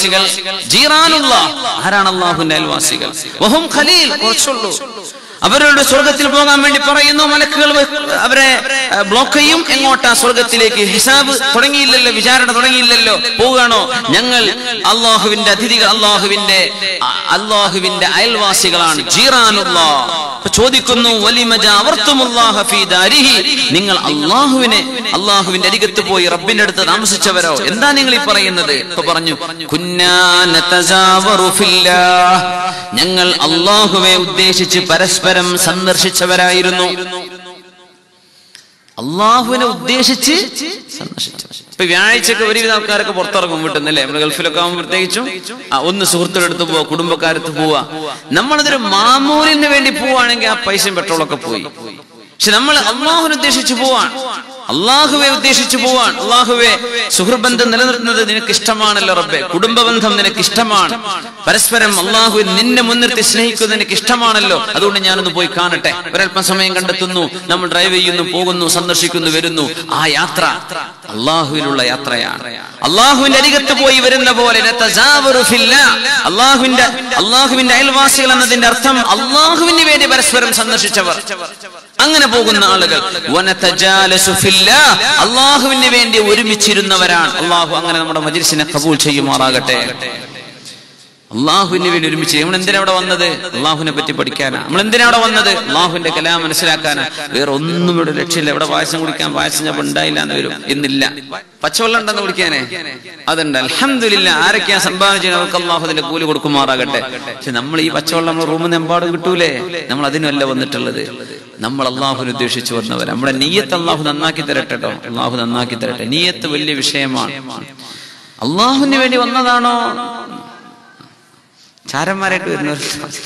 അയൽവാസികൾ ജീറാനുള്ള ആരാണ് അള്ളാഹുവിന്റെ അയൽവാസികൾ വഹും ഖലീൽ കുറച്ചുള്ളൂ അവരോട് സ്വർഗത്തിൽ പോകാൻ വേണ്ടി പറയുന്നു മലക്കുകൾ വ- അവരെ ആ, ബ്ലോക്ക് ചെയ്യും എങ്ങോട്ടാ സ്വർഗത്തിലേക്ക് ഹിസാബ് തുടങ്ങിയില്ലല്ലോ വിചാരണ തുടങ്ങിയില്ലല്ലോ പോവുകയാണോ ഞങ്ങൾ അള്ളാഹുവിന്റെ അതിഥികൾ അള്ളാഹുവിന്റെ ആ, അള്ളാഹുവിന്റെ അയൽവാസികളാണ് ജീറാനുള്ള അപ്പൊ ചോദിക്കുന്നു വലിമജ അവർത്തുമുല്ലാഹ ഫീ ദാരിഹി നിങ്ങൾ അള്ളാഹുവിനെ അള്ളാഹുവിന്റെ അരികത്ത് പോയി റബ്ബിന്റെ അടുത്ത് താമസിച്ചവരോ എന്താ നിങ്ങൾ ഈ പറയുന്നത് ഇപ്പൊ പറഞ്ഞു കുന്നാ നതസാവറു ഫില്ലാഹ്. ഞങ്ങൾ അള്ളാഹുവെ ഉദ്ദേശിച്ച് പരസ്പരം സന്ദർശിച്ചവരായിരുന്നു അള്ളാഹുവിനെ ഉദ്ദേശിച്ച് സന്ദർശിച്ചു ഇപ്പൊ വ്യാഴ്ചക്ക് ഒരുവിധ ആൾക്കാരൊക്കെ പുറത്തിറങ്ങും വീട്ടുന്നല്ലേ നമ്മുടെ ഗൾഫിലൊക്കെ ആകുമ്പോൾ പ്രത്യേകിച്ചും ആ, ഒന്ന് സുഹൃത്തുക്കളുടെ അടുത്ത് പോവാ കുടുംബക്കാരത്ത് പോവാ നമ്മളതൊരു മാമൂലിന് വേണ്ടി പോവാണെങ്കിൽ ആ പൈസയും പെട്രോളൊക്കെ പോയി പക്ഷെ നമ്മൾ അള്ളാഹുവിനെ ഉദ്ദേശിച്ച് പോവാൻ അള്ളാഹുവെ ഉദ്ദേശിച്ച് പോവാൻ അള്ളാഹുവെ സുഹൃബന്ധം നിലനിർത്തുന്നത് നിനക്ക് ഇഷ്ടമാണല്ലോ റബ്ബെ കുടുംബബന്ധം നിനക്ക് ഇഷ്ടമാണ് പരസ്പരം അള്ളാഹു നിന്നെ മുൻനിർത്തി സ്നേഹിക്കുന്നത് നിനക്ക് ഇഷ്ടമാണല്ലോ അതുകൊണ്ട് ഞാനൊന്ന് പോയി കാണട്ടെ ഒരല്പം സമയം കണ്ടെത്തുന്നു നമ്മൾ ഡ്രൈവ് ചെയ്യുന്നു പോകുന്നു സന്ദർശിക്കുന്നു വരുന്നു ആ യാത്ര അള്ളാഹുവിലുള്ള യാത്രയാണ് അള്ളാഹുവിന്റെ അരികത്ത് പോയി വരുന്ന പോലെ നതസാവറു ഫില്ലാ. അള്ളാഹുവിന്റെ അള്ളാഹുവിന്റെ അയൽവാസികൾ എന്നതിന്റെ അർത്ഥം അള്ളാഹുവിന് വേണ്ടി പരസ്പരം സന്ദർശിച്ചവർ അങ്ങനെ പോകുന്ന ആളുകൾ വനതജാലസു ഫില്ലാ. അള്ളാഹുവിന് വേണ്ടി ഒരുമിച്ചിരുന്നവരാണ് അള്ളാഹു അങ്ങനെ നമ്മുടെ മജിൽസിനെ കബൂൽ ചെയ്യുമാറാകട്ടെ അള്ളാഹുവിന് വേണ്ടി ഒരുമിച്ച് നമ്മൾ എന്തിനാ അവിടെ വന്നത് അള്ളാഹുവിനെ പറ്റി പഠിക്കാനാ നമ്മൾ എന്തിനാ അവിടെ വന്നത് അള്ളാഹുവിന്റെ കലാം മനസ്സിലാക്കാനാ വേറെ ഒന്നും ഇവിടെ ലക്ഷ്യമില്ല ഇവിടെ പായസം കുടിക്കാൻ പായസം ഞാൻ ഉണ്ടായില്ല എന്ന് വരും ഇന്നില്ല പച്ചവെള്ളം ഉണ്ടെന്ന് കുടിക്കാനേ അതുണ്ട് അലഹമില്ല ആരൊക്കെയാ സംഭാവന ചെയ്യുന്നത് അവർക്ക് അള്ളാഹു അതിന്റെ കൂലി കൊടുക്കുമാറാകട്ടെ പക്ഷെ നമ്മൾ ഈ പച്ചവെള്ളം നമ്മൾ റൂമിൽ നിന്ന് എമ്പാടും കിട്ടൂലേ നമ്മൾ അതിനല്ല വന്നിട്ടുള്ളത് നമ്മൾ അള്ളാഹുവിനെ ഉദ്ദേശിച്ച് വന്നവർ നമ്മുടെ നീയത്ത് അള്ളാഹു നന്നാക്കി തരട്ടെ കേട്ടോ അള്ളാഹു നന്നാക്കി തരട്ടെ നീയത്ത് വലിയ വിഷയമാണ് അള്ളാഹുവിന് വേണ്ടി വന്നതാണോ ചാരന്മാരായിട്ട് വരുന്നവർ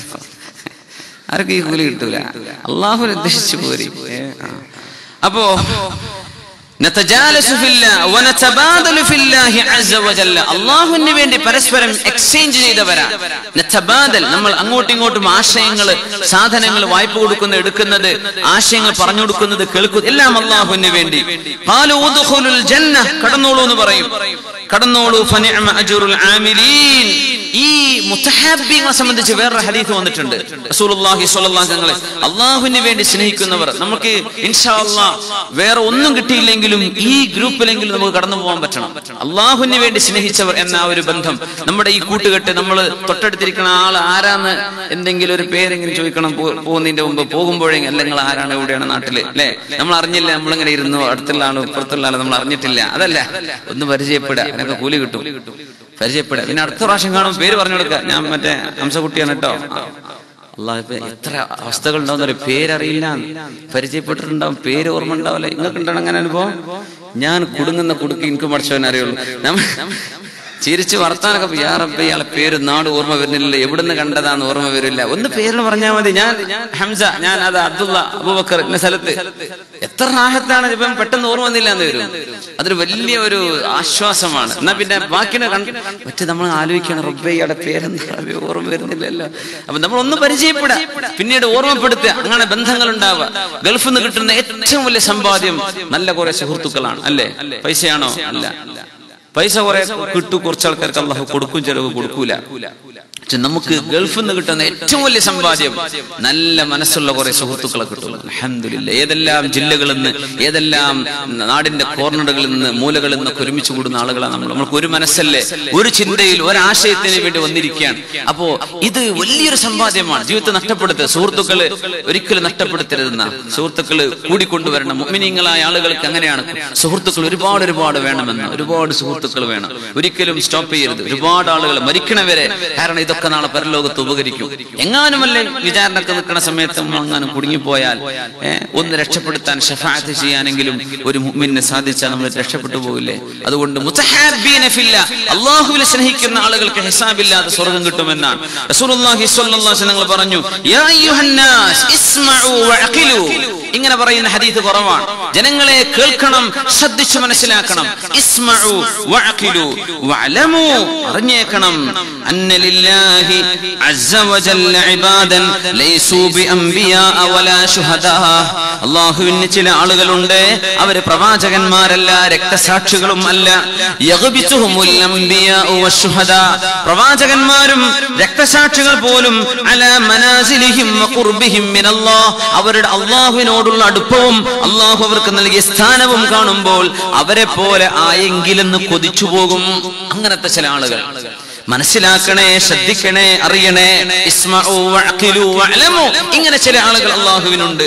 ആർക്കും ഈ കൂലി കിട്ടൂല അള്ളാഹുവിനെ ഉദ്ദേശിച്ചു പോരി ഏ, ആ. അപ്പോ നതജാലസു ഫില്ലാ വനതബാദലു ഫില്ലാഹി അസ്സ വജല്ല അല്ലാഹുവിന് വേണ്ടി പരസ്പരം എക്സ്ചേഞ്ച് ചെയ്തവരാ നതബാദൽ നമ്മൾ അങ്ങോട്ടും ഇങ്ങോട്ടും ആശയങ്ങൾ സാധനങ്ങൾ വായ്പ കൊടുക്കുന്ന എടുക്കുന്നത് ആശയങ്ങൾ പറഞ്ഞു കൊടുക്കുന്നത് കേൾക്കുന്നത് എല്ലാം അള്ളാഹുവിന് വേണ്ടി ഖാലു ഉദ്ഖുലുൽ ജന്ന കടന്നോളൂ എന്ന് പറയും കടന്നോളൂ ഫനിഅമ അജ്റുൽ ആമിലീൻ ഈ മുത്തഹാബിങ്ങളെ സംബന്ധിച്ച് വേറൊരു ഹദീസ് വന്നിട്ടുണ്ട് റസൂലുള്ളാഹി സ്വല്ലല്ലാഹു അലൈഹി വസല്ലം അള്ളാഹുവിന് വേണ്ടി സ്നേഹിക്കുന്നവർ നമുക്ക് ഇൻഷാ അല്ലാഹ് വേറെ ഒന്നും കിട്ടിയില്ലെങ്കിലും ഈ ഗ്രൂപ്പിലെങ്കിലും നമുക്ക് കടന്നു പോകാൻ പറ്റണം അള്ളാഹുവിന് വേണ്ടി സ്നേഹിച്ചവർ എന്ന ആ ഒരു ബന്ധം നമ്മുടെ ഈ കൂട്ടുകെട്ട് നമ്മൾ തൊട്ടടുത്തിരിക്കുന്ന ആൾ ആരാന്ന് എന്തെങ്കിലും ഒരു പേരെങ്കിലും ചോദിക്കണം പോ- പോകുന്നതിന്റെ മുമ്പ് പോകുമ്പോഴെങ്കിലും അല്ല നിങ്ങൾ ആരാണ് എവിടെയാണ് നാട്ടില് അല്ലെ നമ്മൾ അറിഞ്ഞില്ല നമ്മളിങ്ങനെ ഇരുന്നു അടുത്തുള്ള ആള് ഇപ്പുറത്തുള്ള ആള് നമ്മൾ അറിഞ്ഞിട്ടില്ല അതല്ല ഒന്ന് പരിചയപ്പെടുക അതിനൊക്കെ കൂലി കിട്ടും പരിചയപ്പെടുക പിന്നെ അടുത്ത പ്രാവശ്യം കാണും പേര് പറഞ്ഞു കൊടുക്കുക ഞാൻ മറ്റേ ഹംസകുട്ടിയാണ് കേട്ടോ അള്ളാഹ് ഇപ്പൊ എത്ര അവസ്ഥകൾ ഉണ്ടാവുന്ന ഒരു പേരറിയില്ല പരിചയപ്പെട്ടിട്ടുണ്ടാവും പേര് ഓർമ്മ ഉണ്ടാവില്ല നിങ്ങൾക്ക് ഉണ്ടാണ് അങ്ങനെ അനുഭവം ഞാൻ കുടുങ്ങുന്ന കുടുക്കി എനിക്ക് പഠിച്ചവനെ അറിയുള്ളൂ നമ്മ ചിരിച്ച് വർത്താനൊക്കെ പറയും, യാ റബ്ബേ ഇയാളെ പേര് നാട് ഓർമ്മ വരുന്നില്ല എവിടുന്ന് കണ്ടതാന്ന് ഓർമ്മ വരില്ല ഒന്ന് പേരിന് പറഞ്ഞാൽ മതി ഞാൻ ഹംസ ഞാൻ അത് അബ്ദുള്ള അബൂബക്കർ ഇന്ന സ്ഥലത്ത് എത്ര റാഹത്താണ് ഇപ്പം പെട്ടെന്ന് ഓർമ്മ വന്നില്ല എന്ന് വരും അതൊരു വലിയ ഒരു ആശ്വാസമാണ് എന്നാ പിന്നെ ബാക്കിനെ കണ്ട് മറ്റേ നമ്മൾ ആലോചിക്കണം റബ്ബേ ഇയാളുടെ പേരെന്താ റബ്ബേ ഓർമ്മ വരുന്നില്ലല്ലോ അപ്പൊ നമ്മൾ ഒന്ന് പരിചയപ്പെടുക പിന്നീട് ഓർമ്മപ്പെടുത്തുക അങ്ങനെ ബന്ധങ്ങൾ ഉണ്ടാവുക ഗൾഫിൽ നിന്ന് കിട്ടുന്ന ഏറ്റവും വലിയ സമ്പാദ്യം നല്ല കുറെ സുഹൃത്തുക്കളാണ് അല്ലേ പൈസയാണോ അല്ല പൈസ കുറെ കിട്ടു കുറച്ച് ആൾക്കാർക്ക് അള്ളാഹു കൊടുക്കും ചെലവ് കൊടുക്കൂല പക്ഷെ നമുക്ക് ഗൾഫിൽ നിന്ന് കിട്ടുന്ന ഏറ്റവും വലിയ സമ്പാദ്യം നല്ല മനസ്സുള്ള കുറെ സുഹൃത്തുക്കളെ കിട്ടും അലഹമില്ല ഏതെല്ലാം ജില്ലകളിൽ നിന്ന് ഏതെല്ലാം നാടിന്റെ കോർണറുകളിൽ നിന്ന് മൂലകളിൽ നിന്നൊക്കെ ഒരുമിച്ച് കൂടുന്ന ആളുകളാണ് നമ്മൾ നമ്മൾക്ക് ഒരു മനസ്സല്ലേ ഒരു ചിന്തയിൽ ഒരാശയത്തിന് വേണ്ടി വന്നിരിക്കുകയാണ് അപ്പോ ഇത് വലിയൊരു സമ്പാദ്യമാണ് ജീവിതത്തെ നഷ്ടപ്പെടുത്തുക സുഹൃത്തുക്കള് ഒരിക്കലും നഷ്ടപ്പെടുത്തരുതെന്ന സുഹൃത്തുക്കള് കൂടിക്കൊണ്ടുവരണം മുഅ്മിനീങ്ങളായ ആളുകൾക്ക് അങ്ങനെയാണ് സുഹൃത്തുക്കൾ ഒരുപാട് ഒരുപാട് വേണമെന്ന് ഒരുപാട് സുഹൃത്തുക്കൾ വേണം ഒരിക്കലും സ്റ്റോപ്പ് ചെയ്യരുത് ഒരുപാട് ആളുകൾ മരിക്കണവരെ കാരണം ഇതൊക്കെ നാളെ പരലോകത്ത് ഉപകരിക്കും എങ്ങാനുമല്ലേ വിചാരണക്ക് നിൽക്കുന്ന സമയത്ത് നമ്മൾ അങ്ങാനും കുടുങ്ങിപ്പോയാൽ ഏഹ്, ഒന്ന് രക്ഷപ്പെടുത്താൻ ഷഫാത്ത് ചെയ്യാനെങ്കിലും ഒരു മുഅ്മിനെ സാധിച്ചാൽ നമ്മൾ രക്ഷപ്പെട്ടു പോകില്ലേ അതുകൊണ്ട് മുത്തഹാബീന ഫില്ല അള്ളാഹുവിനെ സ്നേഹിക്കുന്ന ആളുകൾക്ക് ഹിസാബില്ലാതെ സ്വർഗം കിട്ടുമെന്നാണ് റസൂലുള്ളാഹി സ്വല്ലല്ലാഹു അലൈഹി വസല്ലം പറഞ്ഞു യാ അയ്യുഹന്നാസ് ഇസ്മഉ വഅഖിലു ഇങ്ങനെ പറയുന്ന ഹദീസ് കുറവാണ് ജനങ്ങളെ കേൾക്കണം ശ്രദ്ധിച്ചു മനസ്സിലാക്കണം ഇസ്മഉ വഅഖിലു വഅലമു അറിഞ്ഞേക്കണം അന്ന ലില്ലാഹി അസ്സ വജല്ല ഇബാദൻ ലൈസു ബിഅംബിയാ വലാ ശുഹദാ അല്ലാഹുവിന് ചില ആളുകളുണ്ട് അവര് പ്രവാചകന്മാരല്ല രക്തസാക്ഷികളും അല്ല യഗ്ബിതുഹുമുൽ അംബിയാ വശുഹദാ പ്രവാചകന്മാരും രക്തസാക്ഷികൾ പോലും അല മനാസിലിഹിം വഖുർബിഹിം മിനല്ലാഹ് അവരുടെ അള്ളാഹുവിനോടുള്ള അടുപ്പവും അള്ളാഹു അവർക്ക് നൽകിയ സ്ഥാനവും കാണുമ്പോൾ അവരെ പോലെ ആയെങ്കിലെന്ന് കൊതിച്ചു പോകും അങ്ങനത്തെ ചില ആളുകൾ മനസ്സിലാക്കണേ ശ്രദ്ധിക്കണേ അറിയണേ ഇസ്മഉ വഅഖിലു വഅലമു ഇങ്ങനെ ചില ആളുകൾ അള്ളാഹുവിനുണ്ട്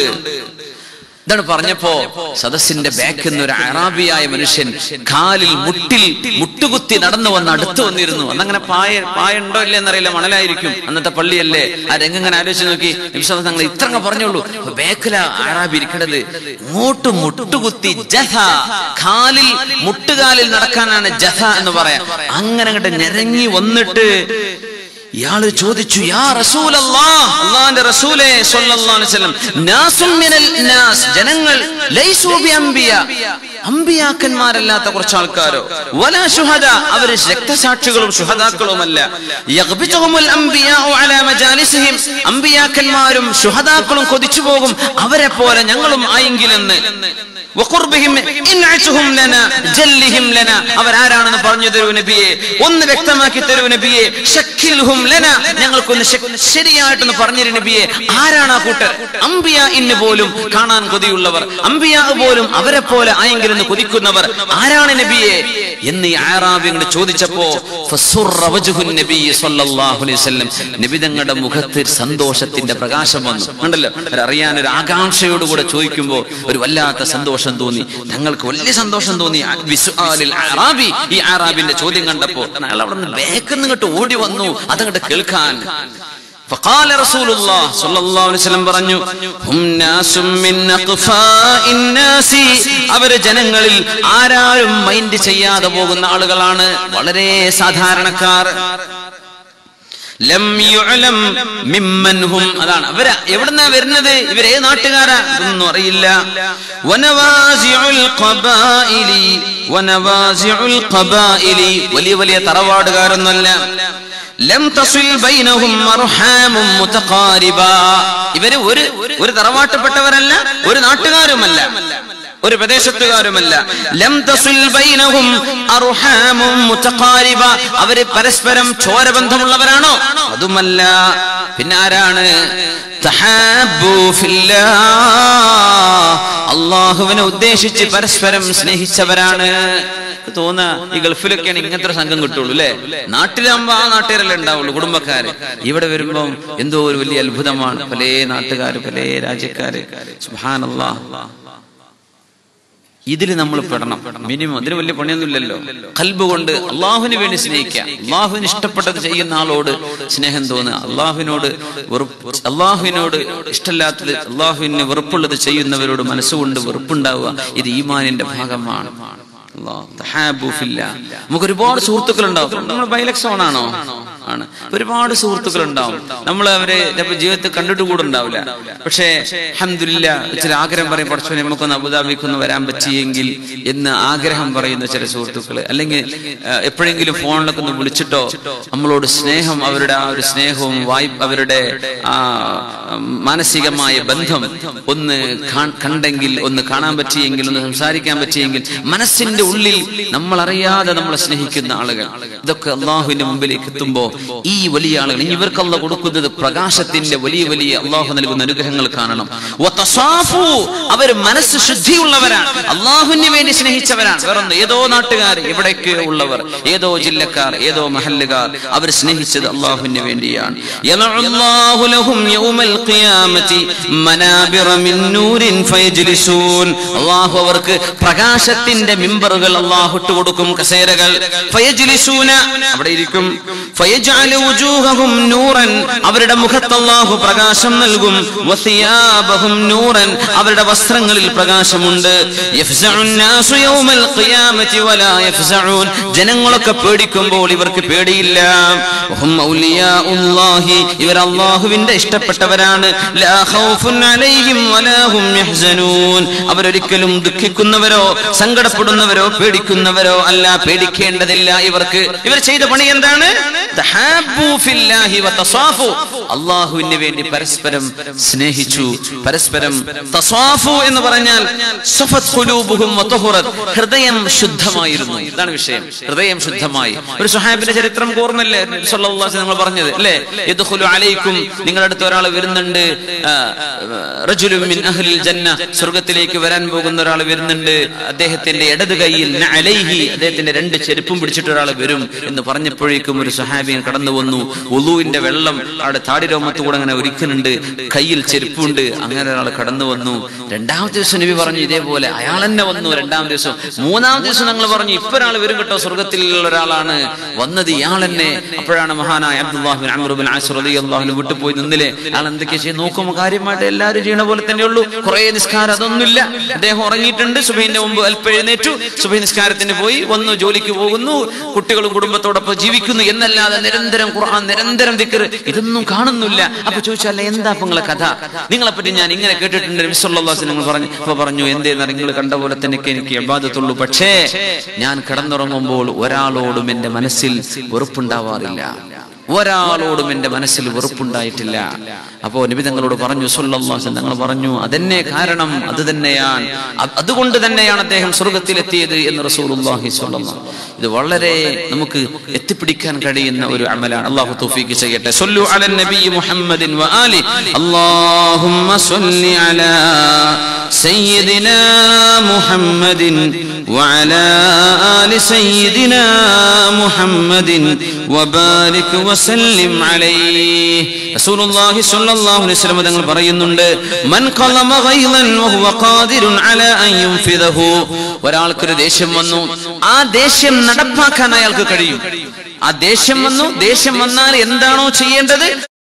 ഇതാണ് പറഞ്ഞപ്പോ സദസ്സിന്റെ ബാക്കിൽ നിന്ന് ഒരു അറാബിയായ മനുഷ്യൻ കാലിൽ മുട്ടിൽ മുട്ടുകുത്തി നടന്നു വന്ന് അടുത്ത് വന്നിരുന്നു അന്നങ്ങനെ പായ പായ ഉണ്ടോ ഇല്ലേ എന്നറിയില്ല മണലായിരിക്കും അന്നത്തെ പള്ളിയല്ലേ ആ രംഗങ്ങനെ ആലോചിച്ച് നോക്കി വിശ്വാസം തങ്ങൾ ഇത്രങ്ങ പറഞ്ഞോളൂ ബാക്കില അറാബി ഇരിക്കണത് ഇങ്ങോട്ട് മുട്ടുകുത്തി ജഥ കാലിൽ മുട്ടുകാലിൽ നടക്കാനാണ് ജഥ എന്ന് പറയാം അങ്ങനെ അങ്ങോട്ട് നിരങ്ങി വന്നിട്ട് ഇയാള് ചോദിച്ചു യാ റസൂലല്ലാ അള്ളാന്റെ റസൂലേ സ്വല്ലല്ലാഹു അലൈഹി വസല്ലം നാസും മിനൽ നാസ് ജനങ്ങൾ ലൈസു ബിഅംബിയ അമ്പിയാക്കന്മാരല്ലാത്ത കുറച്ച് ആൾക്കാരോ വലാ ശുഹദ അവര് രക്തസാക്ഷികളും ശുഹദാക്കളുമല്ല യഗ്ബിതുഹുമുൽ അംബിയാഉ അലാ മജാലിസിഹിം അമ്പിയാക്കന്മാരും ശുഹദാക്കളും കൊതിച്ചു പോകും അവരെ പോലെ ഞങ്ങളും ആയെങ്കിലെന്ന് വഖുർബിഹിം ഇൻഅതുഹും ലനാ ജല്ലിഹിം ലനാ അവരാരാണെന്ന് പറഞ്ഞു തരൂ നബിയെ ഒന്ന് വ്യക്തമാക്കി തരൂ നബിയെ ഷക്കിൽഹും ലനാ ഞങ്ങൾക്കൊന്ന് ശ- ശരിയായിട്ടൊന്ന് പറഞ്ഞു തരൂ നബിയെ ആരാണ് ആ കൂട്ടർ അംബിയ ഇന്ന് പോലും കാണാൻ കൊതിയുള്ളവർ അംബിയ പോലും അവരെ പോലെ ആയെങ്കിലെന്ന് കൊതിക്കുന്നവർ ആരാണ് നബിയെ എന്ന് ഈ ആറാബി ഇങ്ങോട്ട് ചോദിച്ചപ്പോ ഫസുറ വജ്ഹുൻ നബി സ്വല്ലല്ലാഹു അലൈഹി വസല്ലം നബി തങ്ങളുടെ മുഖത്ത് സന്തോഷത്തിന്റെ പ്രകാശം വന്നു കണ്ടല്ലോ അറിയാൻ ഒരു ആകാംക്ഷയോടുകൂടെ ചോദിക്കുമ്പോൾ ഒരു വല്ലാത്ത സന്തോഷം തോന്നി ഞങ്ങൾക്ക് വലിയ സന്തോഷം തോന്നി ആ വിസ്ആലിൽ അറാബി ഈ അറാബിന്റെ ചോദ്യം കണ്ടപ്പോ അയാൾ അവിടെ നിന്ന് ബാക്കിൽ നിന്ന് ഇങ്ങോട്ട് ഓടി വന്നു അതങ്ങോട്ട് കേൾക്കാൻ فقال رسول الله صلى الله عليه وسلم പറഞ്ഞു ഹും നാസും മിൻ അഖ്ഫാഇ الناس അവര് ജനങ്ങളിൽ ആരാരും മൈൻഡ് ചെയ്യാതെ പോകുന്ന ആളുകളാണ് വളരെ സാധാരണക്കാർ ലം യുഅലം മിമ്മൻ ഹും അതാണ് അവര് എവിടുന്നാ വരുന്നത് ഇവരേ നാട്ടുകാരാ ഇതൊന്നും അറിയില്ല വനവാസിഉൽ ഖബായിലി വനവാസിഉൽ ഖബായിലി വലിയ വലിയ തറവാടുകാരൊന്നല്ല ലം തസിൽ ബൈനഹും അർഹാമും മുതഖാരിബ ഇവര് ഒരു ഒരു തറവാട്ടപ്പെട്ടവരല്ല ഒരു നാട്ടുകാരുമല്ല ഒരു പ്രദേശത്തുകാരുമല്ല ലം തസിൽ ബൈനഹും അർഹാമും മുതഖാരിബ അവര് പരസ്പരം ചോരബന്ധമുള്ളവരാണോ അതുമല്ല പിന്നെ ആരാണ് തഹാബ്ബു ഫില്ലാ അള്ളാഹുവിനെ ഉദ്ദേശിച്ച് പരസ്പരം സ്നേഹിച്ചവരാണ് തോന്നാ ഈ ഗൾഫിലൊക്കെയാണ് ഇങ്ങനത്തെ ഒരു സംഘം കിട്ടുള്ളൂ അല്ലെ നാട്ടിലാകുമ്പോ ആ നാട്ടുകാരല്ലേ ഉണ്ടാവുള്ളൂ കുടുംബക്കാര് ഇവിടെ വരുമ്പം എന്തോ ഒരു വലിയ അത്ഭുതമാണ് പല നാട്ടുകാര് പല രാജ്യക്കാര് സുഹാനല്ലാ ഇതിൽ നമ്മൾ പെടണം മിനിമം ഇതിന് വലിയ പണിയൊന്നുമില്ലല്ലോ കൽബ് കൊണ്ട് അള്ളാഹുവിന് വേണ്ടി സ്നേഹിക്കുക അള്ളാഹുവിന് ഇഷ്ടപ്പെട്ടത് ചെയ്യുന്ന ആളോട് സ്നേഹം തോന്നുക അള്ളാഹുവിനോട് വെറുപ്പ് അള്ളാഹുവിനോട് ഇഷ്ടമില്ലാത്തത് അള്ളാഹുവിന് വെറുപ്പുള്ളത് ചെയ്യുന്നവരോട് മനസ്സുകൊണ്ട് വെറുപ്പുണ്ടാവുക ഇത് ഈമാനിന്റെ ഭാഗമാണ് അല്ലാഹ് തഹാബു ഫില്ലാ. നമുക്ക് ഒരുപാട് സുഹൃത്തുക്കൾ ഉണ്ടാവും നമ്മൾ ബൈലക്സോൺ ആണോ ആണ് ഒരുപാട് സുഹൃത്തുക്കൾ ഉണ്ടാവും നമ്മൾ അവരെ ചിലപ്പോൾ ജീവിതത്തിൽ കണ്ടിട്ട് കൂടെ ഉണ്ടാവില്ല പക്ഷേ അഹമ്മദില്ല ചില ആഗ്രഹം പറയും പഠിച്ചോ നമുക്കൊന്ന് അബുദാബിക്കൊന്ന് വരാൻ പറ്റിയെങ്കിൽ എന്ന് ആഗ്രഹം പറയുന്ന ചില സുഹൃത്തുക്കൾ അല്ലെങ്കിൽ ആ, എപ്പോഴെങ്കിലും ഫോണിലൊക്കെ ഒന്ന് വിളിച്ചിട്ടോ നമ്മളോട് സ്നേഹം അവരുടെ ആ ഒരു സ്നേഹവും വായ് അവരുടെ ആ മാനസികമായ ബന്ധം ഒന്ന് കാ- കണ്ടെങ്കിൽ ഒന്ന് കാണാൻ പറ്റിയെങ്കിൽ ഒന്ന് സംസാരിക്കാൻ പറ്റിയെങ്കിൽ മനസ്സിന്റെ ഉള്ളിൽ നമ്മൾ അറിയാതെ നമ്മളെ സ്നേഹിക്കുന്ന ആളുകൾ ഇതൊക്കെ അള്ളാഹുവിന്റെ മുമ്പിലേക്ക് എത്തുമ്പോ ഈ വലിയ ആളുകൾ ഇനി ഇവർക്ക് അള്ള കൊടുക്കുന്നത് പ്രകാശത്തിന്റെ വലിയ വലിയ അള്ളാഹു നൽകുന്ന അനുഗ്രഹങ്ങൾ കാണണം വതസാഫു, അവര് മനസ്സ് ശുദ്ധിയുള്ളവരാണ് അള്ളാഹുവിന് വേണ്ടി സ്നേഹിച്ചവരാണ് വേറൊന്ന് ഏതോ നാട്ടുകാർ എവിടേക്ക് ഉള്ളവർ ഏതോ ജില്ലക്കാർ ഏതോ മഹല്ലുകാർ അവർ സ്നേഹിച്ചത് അള്ളാഹുവിന് വേണ്ടിയാണ് യലഉല്ലാഹു ലഹും യൗമൽ ഖിയാമത്തി മനാബിറ മിൻ നൂരിൻ ഫയജ്ലിസൂൻ അള്ളാഹു അവർക്ക് പ്രകാശത്തിന്റെ മിമ്പറുകൾ അള്ളാഹു ഇട്ട് കൊടുക്കും കസേരകൾ ഫയജ്ലിസൂന അവിടെ ഇരിക്കും ഫയജ്ലിസൂന വയജ്അലു വുജൂഹഹും നൂറൻ അവരുടെ മുഖത്ത് അല്ലാഹു പ്രകാശം നൽകും വസിയാബഹും നൂറൻ അവരുടെ വസ്ത്രങ്ങളിൽ പ്രകാശമുണ്ട് യഫ്സഉൻ നാസു യൗമൽ ഖിയാമത്തി വലാ യഫ്സഊൻ ജനങ്ങളൊക്കെ പേടിക്കുമ്പോൾ ഇവർക്ക് പേടിയില്ല വഹും ഔലിയാഉല്ലാഹി ഇവർ അല്ലാഹുവിന്റെ ഇഷ്ടപ്പെട്ടവരാണ് ലാ ഖൗഫുൻ അലൈഹിം വലാ ഹും യഹ്സനൂൻ അവരൊരിക്കലും ദുഃഖിക്കുന്നവരോ സങ്കടപ്പെടുന്നവരോ പേടിക്കുന്നവരോ അല്ല പേടിക്കേണ്ടതില്ല ഇവർക്ക് ഇവർ ചെയ്ത പണി എന്താണ് തഹാബ്ബു ഫില്ലാഹി വതസാഫു അല്ലാഹുവിന് വേണ്ടി പരസ്പരം സ്നേഹിച്ചു പരസ്പരം തസാഫു എന്ന് പറഞ്ഞാൽ സഫത് ഖുലൂബുഹും വതഹുറത് ഹൃദയം ശുദ്ധമായിരുന്നു ഇതാണ് വിഷയം ഹൃദയം ശുദ്ധമായി ഒരു സുഹാബിന്റെ ചരിത്രം കൂർന്നല്ലേ നബി സല്ലല്ലാഹു അലൈഹി വസല്ലം പറഞ്ഞത് അല്ലേ യദ്ഖുലു അലൈക്കും നിങ്ങളുടെ അടുത്ത് ഒരാൾ വരുന്നുണ്ട് ആ, റജുലുൻ മിൻ അഹ്ലിൽ ജന്ന സ്വർഗ്ഗത്തിലേക്ക് വരാൻ പോകുന്ന ഒരാൾ വരുന്നുണ്ട് അദ്ദേഹത്തിന്റെ ഇടത് കൈയിൽ അലൈഹി അദ്ദേഹത്തിന്റെ രണ്ട് ചെരുപ്പും പിടിച്ചിട്ട് ഒരാൾ വരും എന്ന് പറഞ്ഞപ്പോഴേക്കും ഒരു സഹാബിയൻ കടന്നു വന്നു ഒലുവിന്റെ വെള്ളം അവിടെ താടി രോമത്ത് കൂടെ അങ്ങനെ ഒരുക്കുന്നുണ്ട് കയ്യിൽ ചെരുപ്പുണ്ട് അങ്ങനെ ഒരാൾ കടന്നു വന്നു രണ്ടാമത്തെ ദിവസം നബി പറഞ്ഞു ഇതേപോലെ അയാൾ തന്നെ വന്നു രണ്ടാം ദിവസം മൂന്നാം ദിവസം ഞങ്ങൾ പറഞ്ഞു ഇപ്പൊ ഒരാൾ വരും കേട്ടോ സ്വർഗത്തിലുള്ള ഒരാളാണ് വന്നത് ഇയാൾ തന്നെ അപ്പോഴാണ് മഹാനായ അബ്ദുല്ലാഹിബിൻ അമറുബിൻ ആസിർ റളിയല്ലാഹു വിട്ടു പോയി നിന്നില്ലേ അയാൾ എന്തൊക്കെ ചെയ്യും നോക്കുമ്പോൾ കാര്യമായിട്ട് എല്ലാവരും ചെയ്യണ പോലെ തന്നെ ഉള്ളൂ കുറെ നിസ്കാരം അതൊന്നുമില്ല അദ്ദേഹം ഉറങ്ങിയിട്ടുണ്ട് സുബൈന്റെ മുമ്പ് അല്പം എഴുന്നേറ്റു സുബൈ നിസ്കാരത്തിന് പോയി വന്നു ജോലിക്ക് പോകുന്നു കുട്ടികളും കുടുംബത്തോടൊപ്പം ജീവിക്കുന്നു എന്നല്ലാതെ നിരന്തരം ഖുർആൻ നിരന്തരം ദിക്കർ ഇതൊന്നും കാണുന്നില്ല അപ്പൊ ചോദിച്ചാൽ എന്താ ഇപ്പൊ നിങ്ങളെ കഥ നിങ്ങളെ പറ്റി ഞാൻ ഇങ്ങനെ കേട്ടിട്ടുണ്ട് നബി സല്ലല്ലാഹു അലൈഹി വസല്ലം നിങ്ങൾ പറഞ്ഞു അപ്പൊ പറഞ്ഞു എന്തേന്ന് നിങ്ങൾ കണ്ട പോലെ തന്നെ എനിക്ക് ഇബാദത്തുള്ളൂ പക്ഷേ ഞാൻ കിടന്നുറങ്ങുമ്പോൾ ഒരാളോടും എന്റെ മനസ്സിൽ വെറുപ്പുണ്ടാവാറില്ല ഒരാളോടും എന്റെ മനസ്സിൽ വെറുപ്പുണ്ടായിട്ടില്ല അപ്പോ നബി തങ്ങളോട് പറഞ്ഞു സല്ലല്ലാഹു അലൈഹി വസല്ലം തങ്ങൾ പറഞ്ഞു അതന്നെ കാരണം അത് തന്നെയാണ് അ- അതുകൊണ്ട് തന്നെയാണ് അദ്ദേഹം സ്വർഗത്തിലെത്തിയത് എന്ന് റസൂലുള്ളാഹി സ്വല്ലല്ലാഹു ഇത് വളരെ നമുക്ക് എത്തിപ്പിടിക്കാൻ കഴിയുന്ന ഒരു അമലാണ് അള്ളാഹു തൗഫീഖ് ചെയ്യട്ടെ സല്ലു അലൻ നബി മുഹമ്മദിൻ വആലി അല്ലാഹുമ്മ സല്ലി അലാ സയ്യിദിനാ മുഹമ്മദിൻ وعلى آل سيدنا محمد وبارك وسلم عليه رسول الله صلى الله عليه وسلم തങ്ങൾ പറയുന്നുണ്ട് മൻ ഖലമ ഗൈളൻ വഹുവ ഖാദിറുൻ അലാ അൻ യുൻഫിദഹു ഒരാൾക്കൊരു ദേഷ്യം വന്നു ആ ദേഷ്യം നടപ്പാക്കാൻ അയാൾക്ക് കഴിയും ആ ദേഷ്യം വന്നു ദേഷ്യം വന്നാൽ എന്താണോ ചെയ്യേണ്ടത്